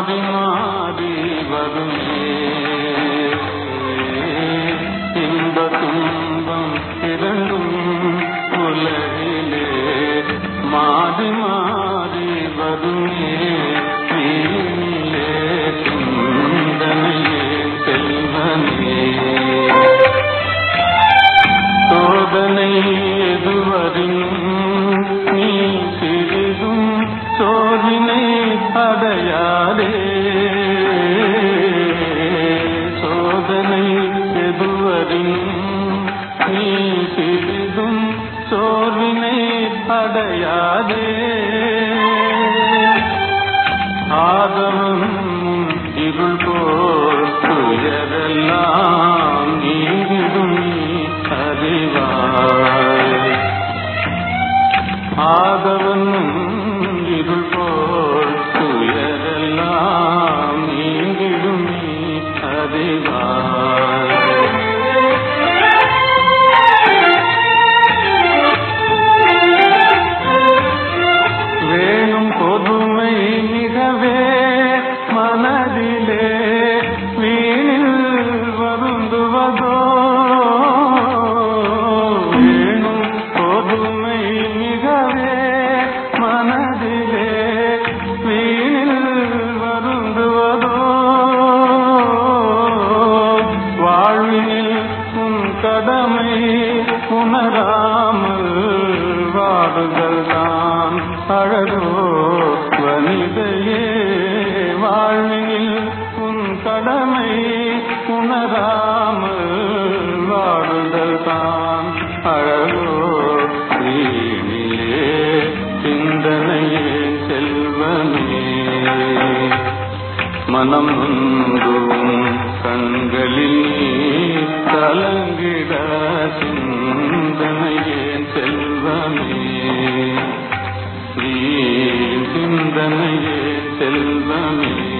மாறி மாறி வருமே இன்ப துன்பம் இரண்டும் உலகிலே மாறி மாறி வருமே நீலே சிந்தனையே செல்வனே சோதனை எதுவரின் நீ சிறிதும் சோதனை அடையாதே சோதனை எதுவரின் நீ சிறிதும் சோர்வினை அடையாதே ஆதவம் இருள் போல் துயரெல்லாம் நீங்கிடும் நீ அறிவாய் ஆதவன் இருள் போல் துயரெல்லாம் நீங்கிடும் நீ அறிவாய் வேணும் பொதுமை மிகவே மனதிலே வீணில் வருந்துவதோ வேணும் பொதுமை மிகவே மனதிலே வீணில் வருந்துவதோ வாழ்வினில் உன் கடமை உணராமல் வாடுதல் தான் அழகோ வனிதையே வாழ்வினில் உன் கடமை உணராமல் வாடுதல் தான் அழகோ வீணிலே சிந்தனையே செல்வமே மனம் நொந்தும் கண்களில் நீர் கலங்கிட சிந்தனையேன் செல்வமே நீ சிந்தனையே செல்வமே